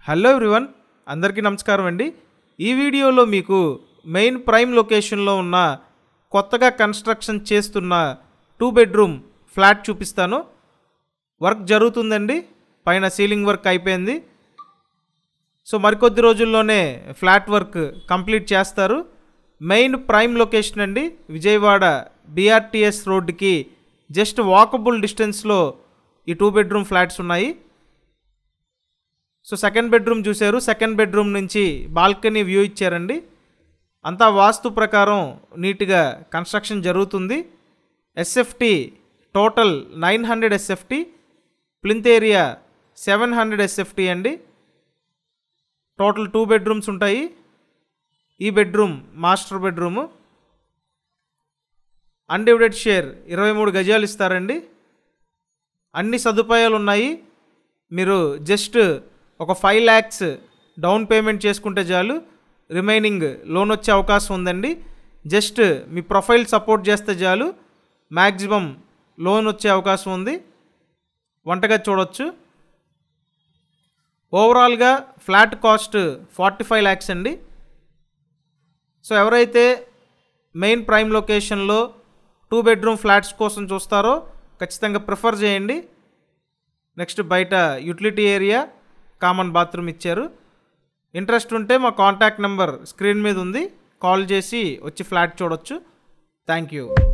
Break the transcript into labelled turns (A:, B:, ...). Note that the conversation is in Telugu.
A: హలో ఎవ్రీవన్ అందరికీ నమస్కారం అండి ఈ వీడియోలో మీకు మెయిన్ ప్రైమ్ లొకేషన్లో ఉన్న కొత్తగా కన్స్ట్రక్షన్ చేస్తున్న టూ బెడ్రూమ్ ఫ్లాట్ చూపిస్తాను వర్క్ జరుగుతుందండి పైన సీలింగ్ వర్క్ అయిపోయింది సో మరికొద్ది రోజుల్లోనే ఫ్లాట్ వర్క్ కంప్లీట్ చేస్తారు మెయిన్ ప్రైమ్ లొకేషన్ అండి విజయవాడ బీఆర్టీఎస్ రోడ్డుకి జస్ట్ వాకబుల్ డిస్టెన్స్లో ఈ టూ బెడ్రూమ్ ఫ్లాట్స్ ఉన్నాయి సో సెకండ్ బెడ్రూమ్ చూశారు సెకండ్ బెడ్రూమ్ నుంచి బాల్కనీ వ్యూ ఇచ్చారండి అంతా వాస్తు ప్రకారం నీట్గా కన్స్ట్రక్షన్ జరుగుతుంది SFT total nine hundred SFT plinth area seven hundred SFT అండి టోటల్ టూ బెడ్రూమ్స్ ఉంటాయి ఈ bedroom master bedroom undivided share ఇరవై మూడు గజాలు ఇస్తారండి అన్ని సదుపాయాలు ఉన్నాయి మీరు జస్ట్ ఒక ఫైవ్ ల్యాక్స్ డౌన్ పేమెంట్ చేసుకుంటే చాలు రిమైనింగ్ లోన్ వచ్చే అవకాశం ఉందండి జస్ట్ మీ ప్రొఫైల్ సపోర్ట్ చేస్తే చాలు మ్యాక్సిమం లోన్ వచ్చే అవకాశం ఉంది వంటగా చూడొచ్చు ఓవరాల్గా flat cost forty five lakhs అండి సో ఎవరైతే మెయిన్ ప్రైమ్ లొకేషన్లో టూ బెడ్రూమ్ ఫ్లాట్స్ కోసం చూస్తారో ఖచ్చితంగా ప్రిఫర్ చేయండి నెక్స్ట్ బయట యూటిలిటీ ఏరియా కామన్ బాత్రూమ్ ఇచ్చారు ఇంట్రెస్ట్ ఉంటే మా కాంటాక్ట్ నెంబర్ స్క్రీన్ మీద ఉంది కాల్ చేసి వచ్చి ఫ్లాట్ చూడొచ్చు థ్యాంక్ యూ